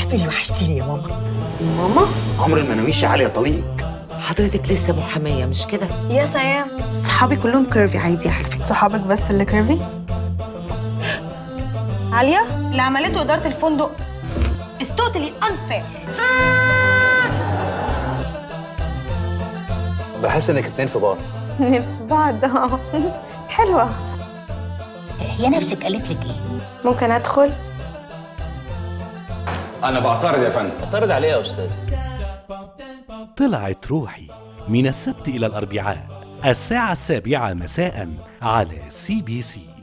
هتقولي وحشتيني يا ماما ماما عمر ما ناويش علي يا طليق حضرتك لسه محاميه مش كده يا سلام صحابي كلهم كيرفي عادي على فكره صحابك بس اللي كيرفي عالية اللي عملته إدارة الفندق is totally unfair بحس انك اتنين في بعض في بعض اه حلوة هي نفسك قالت لك ايه ممكن أدخل انا بعترض يا فندم اعترض عليه يا استاذ طلعت روحي من السبت إلى الأربعاء الساعة السابعة مساء على سي بي سي